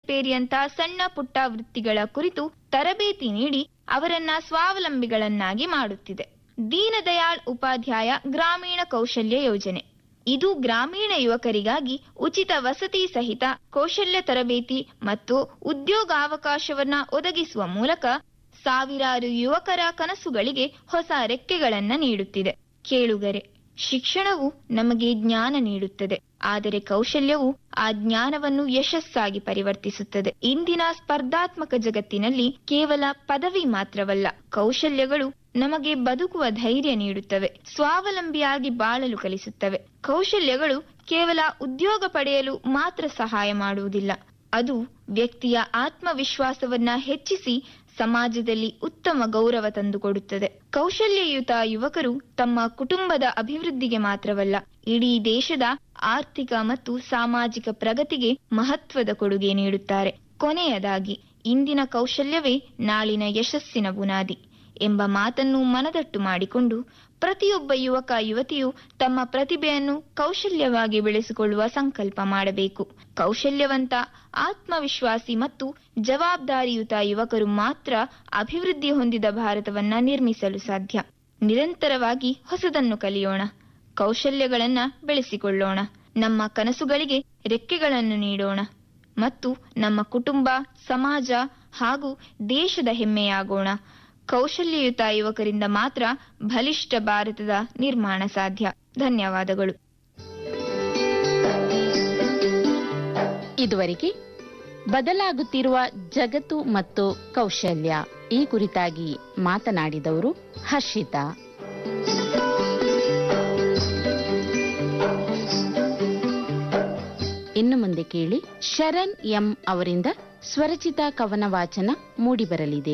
ರಿಪೇರಿಯಂತಹ ಸಣ್ಣ ಪುಟ್ಟ ವೃತ್ತಿಗಳ ಕುರಿತು ತರಬೇತಿ ನೀಡಿ ಅವರನ್ನ ಸ್ವಾವಲಂಬಿಗಳನ್ನಾಗಿ ಮಾಡುತ್ತಿದೆ ದೀನದಯಾಳ್ ಉಪಾಧ್ಯಾಯ ಗ್ರಾಮೀಣ ಕೌಶಲ್ಯ ಯೋಜನೆ ಇದು ಗ್ರಾಮೀಣ ಯುವಕರಿಗಾಗಿ ಉಚಿತ ವಸತಿ ಸಹಿತ ಕೌಶಲ್ಯ ತರಬೇತಿ ಮತ್ತು ಉದ್ಯೋಗಾವಕಾಶವನ್ನ ಒದಗಿಸುವ ಮೂಲಕ ಸಾವಿರಾರು ಯುವಕರ ಕನಸುಗಳಿಗೆ ಹೊಸ ರೆಕ್ಕೆಗಳನ್ನ ನೀಡುತ್ತಿದೆ ಕೇಳುಗರೆ ಶಿಕ್ಷಣವು ನಮಗೆ ಜ್ಞಾನ ನೀಡುತ್ತದೆ ಆದರೆ ಕೌಶಲ್ಯವು ಆ ಜ್ಞಾನವನ್ನು ಯಶಸ್ಸಾಗಿ ಪರಿವರ್ತಿಸುತ್ತದೆ ಇಂದಿನ ಸ್ಪರ್ಧಾತ್ಮಕ ಜಗತ್ತಿನಲ್ಲಿ ಕೇವಲ ಪದವಿ ಮಾತ್ರವಲ್ಲ ಕೌಶಲ್ಯಗಳು ನಮಗೆ ಬದುಕುವ ಧೈರ್ಯ ನೀಡುತ್ತವೆ ಸ್ವಾವಲಂಬಿಯಾಗಿ ಬಾಳಲು ಕಲಿಸುತ್ತವೆ ಕೌಶಲ್ಯಗಳು ಕೇವಲ ಉದ್ಯೋಗ ಪಡೆಯಲು ಮಾತ್ರ ಸಹಾಯ ಮಾಡುವುದಿಲ್ಲ ಅದು ವ್ಯಕ್ತಿಯ ಆತ್ಮವಿಶ್ವಾಸವನ್ನ ಹೆಚ್ಚಿಸಿ ಸಮಾಜದಲ್ಲಿ ಉತ್ತಮ ಗೌರವ ತಂದುಕೊಡುತ್ತದೆ ಕೌಶಲ್ಯಯುತ ಯುವಕರು ತಮ್ಮ ಕುಟುಂಬದ ಅಭಿವೃದ್ಧಿಗೆ ಮಾತ್ರವಲ್ಲ ಇಡೀ ದೇಶದ ಆರ್ಥಿಕ ಮತ್ತು ಸಾಮಾಜಿಕ ಪ್ರಗತಿಗೆ ಮಹತ್ವದ ಕೊಡುಗೆ ನೀಡುತ್ತಾರೆ ಕೊನೆಯದಾಗಿ ಇಂದಿನ ಕೌಶಲ್ಯವೇ ನಾಳಿನ ಯಶಸ್ಸಿನ ಬುನಾದಿ ಎಂಬ ಮಾತನ್ನು ಮನದಟ್ಟು ಮಾಡಿಕೊಂಡು ಪ್ರತಿಯೊಬ್ಬ ಯುವಕ ಯುವತಿಯು ತಮ್ಮ ಪ್ರತಿಭೆಯನ್ನು ಕೌಶಲ್ಯವಾಗಿ ಬೆಳೆಸಿಕೊಳ್ಳುವ ಸಂಕಲ್ಪ ಮಾಡಬೇಕು ಕೌಶಲ್ಯವಂತ ಆತ್ಮವಿಶ್ವಾಸಿ ಮತ್ತು ಜವಾಬ್ದಾರಿಯುತ ಯುವಕರು ಮಾತ್ರ ಅಭಿವೃದ್ಧಿ ಹೊಂದಿದ ಭಾರತವನ್ನ ನಿರ್ಮಿಸಲು ಸಾಧ್ಯ ನಿರಂತರವಾಗಿ ಹೊಸದನ್ನು ಕಲಿಯೋಣ ಕೌಶಲ್ಯಗಳನ್ನ ಬೆಳೆಸಿಕೊಳ್ಳೋಣ ನಮ್ಮ ಕನಸುಗಳಿಗೆ ರೆಕ್ಕೆಗಳನ್ನು ನೀಡೋಣ ಮತ್ತು ನಮ್ಮ ಕುಟುಂಬ ಸಮಾಜ ಹಾಗೂ ದೇಶದ ಹೆಮ್ಮೆಯಾಗೋಣ ಕೌಶಲ್ಯಯುತ ಯುವಕರಿಂದ ಮಾತ್ರ ಬಲಿಷ್ಠ ಭಾರತದ ನಿರ್ಮಾಣ ಸಾಧ್ಯ ಧನ್ಯವಾದಗಳು ಇದುವರೆಗೆ ಬದಲಾಗುತ್ತಿರುವ ಜಗತ್ತು ಮತ್ತು ಕೌಶಲ್ಯ ಈ ಕುರಿತಾಗಿ ಮಾತನಾಡಿದವರು ಹರ್ಷಿತಾ ಇನ್ನು ಮುಂದೆ ಕೇಳಿ ಶರಣ್ ಎಂ ಅವರಿಂದ ಸ್ವರಚಿತ ಕವನ ವಾಚನ ಮೂಡಿಬರಲಿದೆ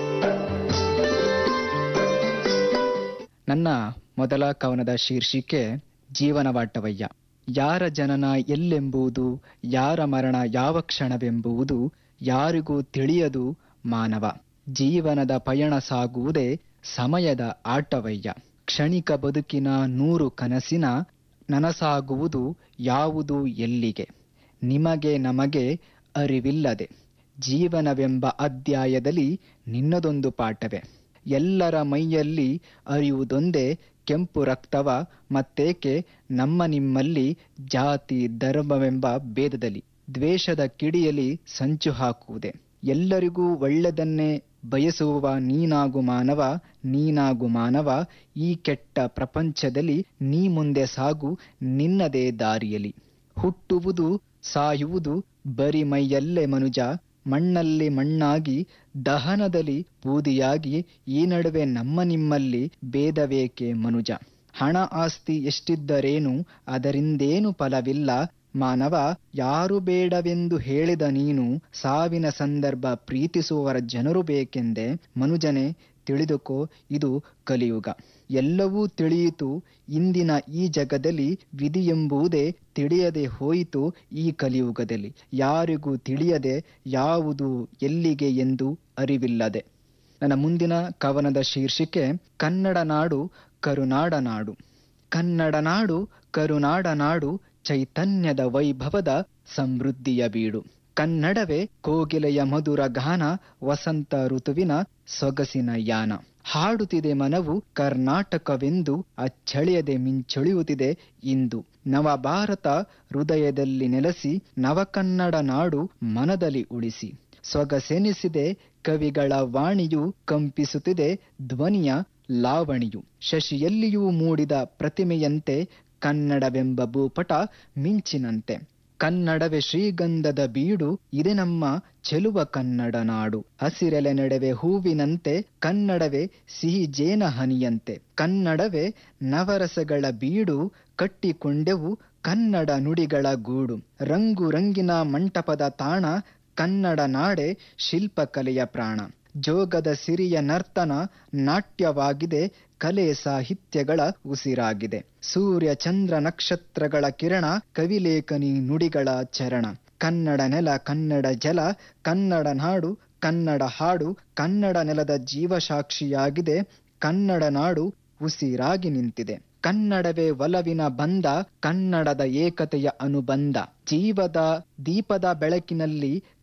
ನನ್ನ ಮೊದಲ ಕವನದ ಶೀರ್ಷಿಕೆ ಜೀವನವಾಟವಯ್ಯ ಯಾರ ಜನನ ಎಲ್ಲೆಂಬುದು ಯಾರ ಮರಣ ಯಾವ ಕ್ಷಣವೆಂಬುದು ಯಾರಿಗೂ ತಿಳಿಯದು ಮಾನವ ಜೀವನದ ಪಯಣ ಸಾಗುವುದೇ ಸಮಯದ ಆಟವಯ್ಯ ಕ್ಷಣಿಕ ಬದುಕಿನ ನೂರು ಕನಸಿನ ನನಸಾಗುವುದು ಯಾವುದು ಎಲ್ಲಿಗೆ ನಿಮಗೆ ನಮಗೆ ಅರಿವಿಲ್ಲದೆ ಜೀವನವೆಂಬ ಅಧ್ಯಾಯದಲ್ಲಿ ನಿನ್ನದೊಂದು ಪಾಠವೇ ಎಲ್ಲರ ಮೈಯಲ್ಲಿ ಅರಿಯುವುದೊಂದೇ ಕೆಂಪು ರಕ್ತವ ಮತ್ತೇಕೆ ನಮ್ಮ ನಿಮ್ಮಲ್ಲಿ ಜಾತಿ ಧರ್ಮವೆಂಬ ಭೇದದಲ್ಲಿ ದ್ವೇಷದ ಕಿಡಿಯಲಿ ಸಂಚು ಹಾಕುವುದೇ ಎಲ್ಲರಿಗೂ ಒಳ್ಳೆದನ್ನೇ ಬಯಸುವ ನೀನಾಗು ಮಾನವ ನೀನಾಗು ಮಾನವ ಈ ಕೆಟ್ಟ ಪ್ರಪಂಚದಲ್ಲಿ ನೀ ಮುಂದೆ ಸಾಗು ನಿನ್ನದೇ ದಾರಿಯಲಿ ಹುಟ್ಟುವುದು ಸಾಯುವುದು ಬರಿ ಮೈಯಲ್ಲೇ ಮನುಜ ಮಣ್ಣಲ್ಲಿ ಮಣ್ಣಾಗಿ ದಹನದಲ್ಲಿ ಬೂದಿಯಾಗಿ ಈ ನಡುವೆ ನಮ್ಮ ನಿಮ್ಮಲ್ಲಿ ಭೇದವೇಕೆ ಮನುಜ ಹಣ ಆಸ್ತಿ ಎಷ್ಟಿದ್ದರೇನು ಅದರಿಂದೇನು ಫಲವಿಲ್ಲ ಮಾನವ ಯಾರು ಬೇಡವೆಂದು ಹೇಳಿದ ನೀನು ಸಾವಿನ ಸಂದರ್ಭ ಪ್ರೀತಿಸುವವರ ಜನರು ಬೇಕೆಂದೆ ಮನುಜನೆ ತಿಳಿದುಕೋ ಇದು ಕಲಿಯುಗ ಎಲ್ಲವೂ ತಿಳಿಯಿತು ಇಂದಿನ ಈ ಜಗದಲ್ಲಿ ವಿಧಿ ಎಂಬುದೇ ತಿಳಿಯದೆ ಹೋಯಿತು ಈ ಕಲಿಯುಗದಲ್ಲಿ ಯಾರಿಗೂ ತಿಳಿಯದೆ ಯಾವುದು ಎಲ್ಲಿಗೆ ಎಂದು ಅರಿವಿಲ್ಲದೆ ನನ್ನ ಮುಂದಿನ ಕವನದ ಶೀರ್ಷಿಕೆ ಕನ್ನಡ ನಾಡು ಕರುನಾಡ ನಾಡು ಕನ್ನಡ ನಾಡು ಕರುನಾಡ ನಾಡು ಚೈತನ್ಯದ ವೈಭವದ ಸಮೃದ್ಧಿಯ ಬೀಡು ಕನ್ನಡವೇ ಕೋಗಿಲೆಯ ಮಧುರ ಗಾನ ವಸಂತ ಋತುವಿನ ಸೊಗಸಿನ ಯಾನ ಹಾಡುತ್ತಿದೆ ಮನವು ಕರ್ನಾಟಕವೆಂದು ಅಚ್ಚಳಿಯದೆ ಮಿಂಚೊಳಿಯುತ್ತಿದೆ ಇಂದು ನವ ಭಾರತ ಹೃದಯದಲ್ಲಿ ನೆಲೆಸಿ ನವಕನ್ನಡ ನಾಡು ಮನದಲ್ಲಿ ಉಳಿಸಿ ಸೊಗಸೆನಿಸಿದೆ ಕವಿಗಳ ವಾಣಿಯು ಕಂಪಿಸುತ್ತಿದೆ ಧ್ವನಿಯ ಲಾವಣಿಯು ಶಶಿಯಲ್ಲಿಯೂ ಮೂಡಿದ ಪ್ರತಿಮೆಯಂತೆ ಕನ್ನಡವೆಂಬ ಭೂಪಟ ಮಿಂಚಿನಂತೆ ಕನ್ನಡವೇ ಶ್ರೀಗಂಧದ ಬೀಡು ಇದೆ ನಮ್ಮ ಚೆಲುವ ಕನ್ನಡ ನಾಡು ಹಸಿರೆಲೆ ನಡುವೆ ಹೂವಿನಂತೆ ಕನ್ನಡವೇ ಸಿಹಿ ಜೇನ ಹನಿಯಂತೆ ಕನ್ನಡವೇ ನವರಸಗಳ ಬೀಡು ಕಟ್ಟಿಕೊಂಡೆವು ಕನ್ನಡ ನುಡಿಗಳ ಗೂಡು ರಂಗು ರಂಗಿನ ಮಂಟಪದ ತಾಣ ಕನ್ನಡ ನಾಡೆ ಶಿಲ್ಪಕಲೆಯ ಪ್ರಾಣ ಜೋಗದ ಸಿರಿಯ ನರ್ತನ ನಾಟ್ಯವಾಗಿದೆ ಕಲೆ ಸಾಹಿತ್ಯಗಳ ಉಸಿರಾಗಿದೆ ಸೂರ್ಯ ಚಂದ್ರ ನಕ್ಷತ್ರಗಳ ಕಿರಣ ಕವಿಲೇಖನಿ ನುಡಿಗಳ ಚರಣ ಕನ್ನಡ ನೆಲ ಕನ್ನಡ ಜಲ ಕನ್ನಡ ನಾಡು ಕನ್ನಡ ಹಾಡು ಕನ್ನಡ ನೆಲದ ಜೀವಸಾಕ್ಷಿಯಾಗಿದೆ ಕನ್ನಡ ನಾಡು ಉಸಿರಾಗಿ ನಿಂತಿದೆ ಕನ್ನಡವೇ ಒಲವಿನ ಬಂಧ ಕನ್ನಡದ ಏಕತೆಯ ಅನುಬಂಧ ಜೀವದ ದೀಪದ ಬೆಳಕಿನಲ್ಲಿ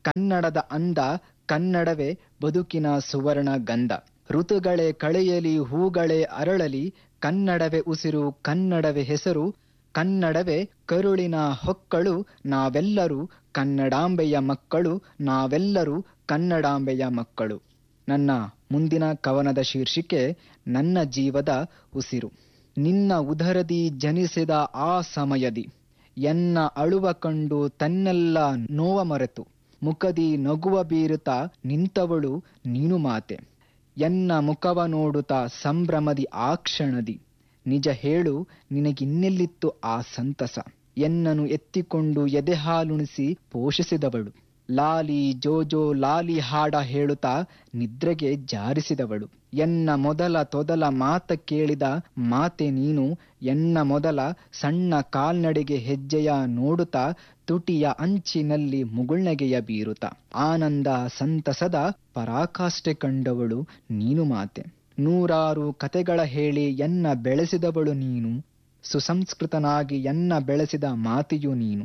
ಕನ್ನಡದ ಅಂದ ಕನ್ನಡವೇ ಬದುಕಿನ ಸುವರ್ಣ ಗಂಧ ಋತುಗಳೇ ಕಳೆಯಲಿ ಹೂಗಳೇ ಅರಳಲಿ ಕನ್ನಡವೇ ಉಸಿರು ಕನ್ನಡವೇ ಹೆಸರು ಕನ್ನಡವೇ ಕರುಳಿನ ಹೊಕ್ಕಳು ನಾವೆಲ್ಲರೂ ಕನ್ನಡಾಂಬೆಯ ಮಕ್ಕಳು ನಾವೆಲ್ಲರೂ ಕನ್ನಡಾಂಬೆಯ ಮಕ್ಕಳು ನನ್ನ ಮುಂದಿನ ಕವನದ ಶೀರ್ಷಿಕೆ ನನ್ನ ಜೀವದ ಉಸಿರು ನಿನ್ನ ಉದರದಿ ಜನಿಸಿದ ಆ ಸಮಯದಿ ಎನ್ನ ಅಳುವ ಕಂಡು ತನ್ನೆಲ್ಲ ನೋವ ಮರೆತು ಮುಖದಿ ನಗುವ ಬೀರುತ್ತಾ ನಿಂತವಳು ನೀನು ಮಾತೆ ಎನ್ನ ಮುಖವ ನೋಡುತ್ತಾ ಸಂಭ್ರಮದಿ ಆ ಕ್ಷಣದಿ ನಿಜ ಹೇಳು ನಿನಗಿನ್ನೆಲ್ಲಿತ್ತು ಆ ಸಂತಸ ಎನ್ನನು ಎತ್ತಿಕೊಂಡು ಎದೆ ಹಾಲುಣಿಸಿ ಪೋಷಿಸಿದವಳು ಲಾಲಿ ಜೋಜೋ ಲಾಲಿ ಹಾಡ ಹೇಳುತ್ತಾ ನಿದ್ರೆಗೆ ಜಾರಿಸಿದವಳು ಎನ್ನ ಮೊದಲ ತೊದಲ ಮಾತ ಕೇಳಿದ ಮಾತೆ ನೀನು ಎನ್ನ ಮೊದಲ ಸಣ್ಣ ಕಾಲ್ನಡೆಗೆ ಹೆಜ್ಜೆಯ ನೋಡುತ್ತಾ ತುಟಿಯ ಅಂಚಿನಲ್ಲಿ ಮುಗುಳ್ನಗೆಯ ಬೀರುತ್ತ ಆನಂದ ಸಂತಸದ ಪರಾಕಾಷ್ಠೆ ಕಂಡವಳು ನೀನು ಮಾತೆ ನೂರಾರು ಕತೆಗಳ ಹೇಳಿ ಎನ್ನ ಬೆಳೆಸಿದವಳು ನೀನು ಸುಸಂಸ್ಕೃತನಾಗಿ ಎನ್ನ ಬೆಳೆಸಿದ ಮಾತೆಯು ನೀನು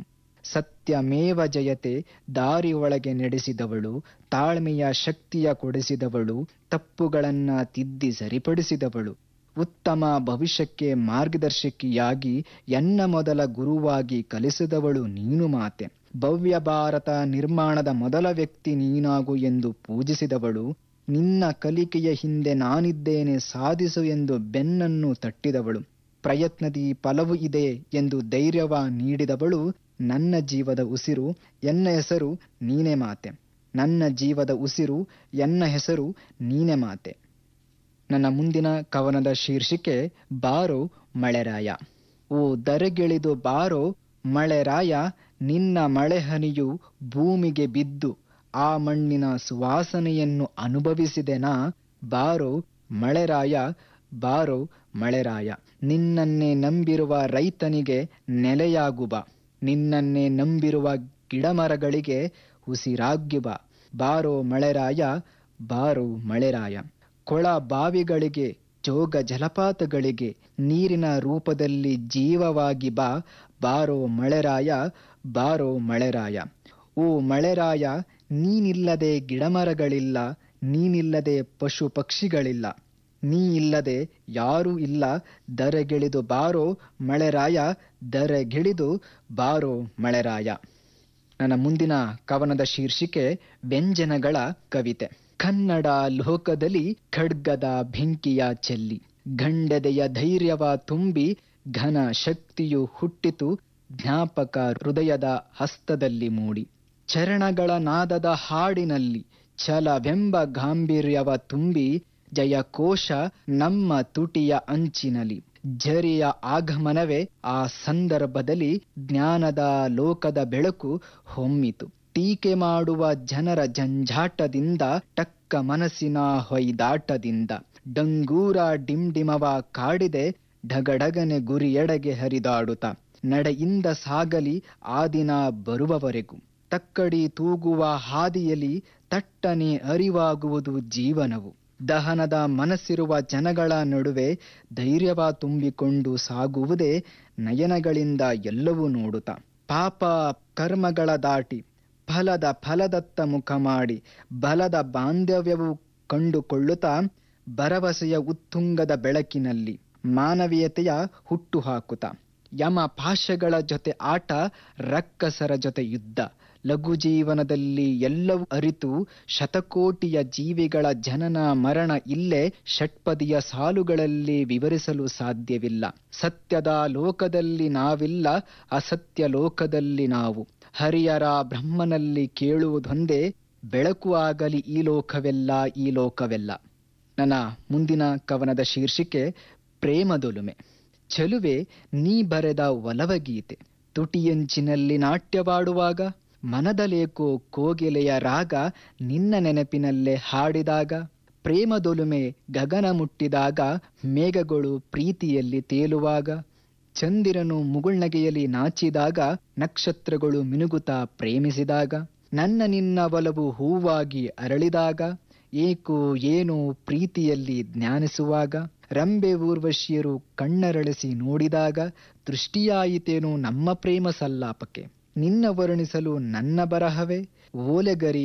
ಸತ್ಯಮೇವ ಜಯತೆ ದಾರಿ ಒಳಗೆ ನಡೆಸಿದವಳು ತಾಳ್ಮೆಯ ಶಕ್ತಿಯ ಕೊಡಿಸಿದವಳು ತಪ್ಪುಗಳನ್ನ ತಿದ್ದಿ ಸರಿಪಡಿಸಿದವಳು ಉತ್ತಮ ಭವಿಷ್ಯಕ್ಕೆ ಮಾರ್ಗದರ್ಶಕಿಯಾಗಿ ಎನ್ನ ಮೊದಲ ಗುರುವಾಗಿ ಕಲಿಸಿದವಳು ನೀನು ಮಾತೆ ಭವ್ಯ ಭಾರತ ನಿರ್ಮಾಣದ ಮೊದಲ ವ್ಯಕ್ತಿ ನೀನಾಗು ಎಂದು ಪೂಜಿಸಿದವಳು ನಿನ್ನ ಕಲಿಕೆಯ ಹಿಂದೆ ನಾನಿದ್ದೇನೆ ಸಾಧಿಸು ಎಂದು ಬೆನ್ನನ್ನು ತಟ್ಟಿದವಳು ಪ್ರಯತ್ನದಿ ಫಲವು ಇದೆ ಎಂದು ಧೈರ್ಯವ ನೀಡಿದವಳು ನನ್ನ ಜೀವದ ಉಸಿರು ಎನ್ನ ಹೆಸರು ನೀನೆ ಮಾತೆ ನನ್ನ ಜೀವದ ಉಸಿರು ಎನ್ನ ಹೆಸರು ನೀನೆ ಮಾತೆ ನನ್ನ ಮುಂದಿನ ಕವನದ ಶೀರ್ಷಿಕೆ ಬಾರೋ ಮಳೆರಾಯ ಓ ದರೆಗಿಳಿದು ಬಾರೋ ಮಳೆರಾಯ ನಿನ್ನ ಮಳೆಹನಿಯು ಭೂಮಿಗೆ ಬಿದ್ದು ಆ ಮಣ್ಣಿನ ಸುವಾಸನೆಯನ್ನು ಅನುಭವಿಸಿದೆನಾ ಬಾರೋ ಮಳೆರಾಯ ಬಾರೋ ಮಳೆರಾಯ ನಿನ್ನನ್ನೇ ನಂಬಿರುವ ರೈತನಿಗೆ ನೆಲೆಯಾಗುವ ನಿನ್ನನ್ನೇ ನಂಬಿರುವ ಗಿಡಮರಗಳಿಗೆ ಉಸಿರಾಗ್ಯುವ ಬಾರೋ ಮಳೆರಾಯ ಬಾರೋ ಮಳೆರಾಯ ಕೊಳ ಬಾವಿಗಳಿಗೆ ಜೋಗ ಜಲಪಾತಗಳಿಗೆ ನೀರಿನ ರೂಪದಲ್ಲಿ ಜೀವವಾಗಿ ಬಾ ಬಾರೋ ಮಳೆರಾಯ ಬಾರೋ ಮಳೆರಾಯ ಓ ಮಳೆರಾಯ ನೀನಿಲ್ಲದೆ ಗಿಡಮರಗಳಿಲ್ಲ ನೀನಿಲ್ಲದೆ ಪಶು ಪಕ್ಷಿಗಳಿಲ್ಲ ನೀ ಇಲ್ಲದೆ ಯಾರೂ ಇಲ್ಲ ದರೆಗಿಳಿದು ಬಾರೋ ಮಳೆರಾಯ ದರೆಗಿಳಿದು ಬಾರೋ ಮಳೆರಾಯ ನನ್ನ ಮುಂದಿನ ಕವನದ ಶೀರ್ಷಿಕೆ ವ್ಯಂಜನಗಳ ಕವಿತೆ ಕನ್ನಡ ಲೋಕದಲ್ಲಿ ಖಡ್ಗದ ಬೆಂಕಿಯ ಚೆಲ್ಲಿ ಗಂಡೆದೆಯ ಧೈರ್ಯವ ತುಂಬಿ ಘನ ಶಕ್ತಿಯು ಹುಟ್ಟಿತು ಜ್ಞಾಪಕ ಹೃದಯದ ಹಸ್ತದಲ್ಲಿ ಮೂಡಿ ಚರಣಗಳ ನಾದದ ಹಾಡಿನಲ್ಲಿ ಛಲವೆಂಬ ಗಾಂಭೀರ್ಯವ ತುಂಬಿ ಜಯಕೋಶ ನಮ್ಮ ತುಟಿಯ ಅಂಚಿನಲ್ಲಿ ಝರಿಯ ಆಗಮನವೇ ಆ ಸಂದರ್ಭದಲ್ಲಿ ಜ್ಞಾನದ ಲೋಕದ ಬೆಳಕು ಹೊಮ್ಮಿತು ಟೀಕೆ ಮಾಡುವ ಜನರ ಜಂಜಾಟದಿಂದ ಟಕ್ಕ ಮನಸ್ಸಿನ ಹೊಯ್ದಾಟದಿಂದ ಡಂಗೂರ ಡಿಂಡಿಮವ ಕಾಡಿದೆ ಢಗಢಗನೆ ಗುರಿಯೆಡೆಗೆ ಹರಿದಾಡುತ್ತ ನಡೆಯಿಂದ ಸಾಗಲಿ ಆ ದಿನ ಬರುವವರೆಗೂ ತಕ್ಕಡಿ ತೂಗುವ ಹಾದಿಯಲ್ಲಿ ತಟ್ಟನೆ ಅರಿವಾಗುವುದು ಜೀವನವು ದಹನದ ಮನಸ್ಸಿರುವ ಜನಗಳ ನಡುವೆ ಧೈರ್ಯವ ತುಂಬಿಕೊಂಡು ಸಾಗುವುದೇ ನಯನಗಳಿಂದ ಎಲ್ಲವೂ ನೋಡುತ್ತ ಪಾಪ ಕರ್ಮಗಳ ದಾಟಿ ಫಲದ ಫಲದತ್ತ ಮುಖ ಮಾಡಿ ಬಲದ ಬಾಂಧವ್ಯವು ಕಂಡುಕೊಳ್ಳುತ್ತಾ ಭರವಸೆಯ ಉತ್ತುಂಗದ ಬೆಳಕಿನಲ್ಲಿ ಮಾನವೀಯತೆಯ ಹುಟ್ಟು ಹಾಕುತ್ತ ಯಮ ಪಾಶಗಳ ಜೊತೆ ಆಟ ರಕ್ಕಸರ ಜೊತೆ ಯುದ್ಧ ಲಘು ಜೀವನದಲ್ಲಿ ಎಲ್ಲವೂ ಅರಿತು ಶತಕೋಟಿಯ ಜೀವಿಗಳ ಜನನ ಮರಣ ಇಲ್ಲೇ ಷಟ್ಪದಿಯ ಸಾಲುಗಳಲ್ಲಿ ವಿವರಿಸಲು ಸಾಧ್ಯವಿಲ್ಲ ಸತ್ಯದ ಲೋಕದಲ್ಲಿ ನಾವಿಲ್ಲ ಅಸತ್ಯ ಲೋಕದಲ್ಲಿ ನಾವು ಹರಿಯರ ಬ್ರಹ್ಮನಲ್ಲಿ ಕೇಳುವುದೊಂದೇ ಬೆಳಕು ಆಗಲಿ ಈ ಲೋಕವೆಲ್ಲ ಈ ಲೋಕವೆಲ್ಲ ನನ್ನ ಮುಂದಿನ ಕವನದ ಶೀರ್ಷಿಕೆ ಪ್ರೇಮದೊಲುಮೆ ಚೆಲುವೆ ನೀ ಬರೆದ ಒಲವಗೀತೆ ತುಟಿಯಂಚಿನಲ್ಲಿ ನಾಟ್ಯವಾಡುವಾಗ ಮನದಲೇಕೋ ಕೋಗಿಲೆಯ ರಾಗ ನಿನ್ನ ನೆನಪಿನಲ್ಲೇ ಹಾಡಿದಾಗ ಪ್ರೇಮದೊಲುಮೆ ಗಗನ ಮುಟ್ಟಿದಾಗ ಮೇಘಗಳು ಪ್ರೀತಿಯಲ್ಲಿ ತೇಲುವಾಗ ಚಂದಿರನು ಮುಗುಳ್ನಗೆಯಲ್ಲಿ ನಾಚಿದಾಗ ನಕ್ಷತ್ರಗಳು ಮಿನುಗುತ್ತಾ ಪ್ರೇಮಿಸಿದಾಗ ನನ್ನ ನಿನ್ನ ಒಲವು ಹೂವಾಗಿ ಅರಳಿದಾಗ ಏಕೋ ಏನೋ ಪ್ರೀತಿಯಲ್ಲಿ ಜ್ಞಾನಿಸುವಾಗ ರಂಬೆ ಊರ್ವಶಿಯರು ಕಣ್ಣರಳಿಸಿ ನೋಡಿದಾಗ ದೃಷ್ಟಿಯಾಯಿತೇನೋ ನಮ್ಮ ಪ್ರೇಮ ಸಲ್ಲಾಪಕ್ಕೆ ನಿನ್ನ ವರ್ಣಿಸಲು ನನ್ನ ಬರಹವೇ ಓಲೆಗರಿಯ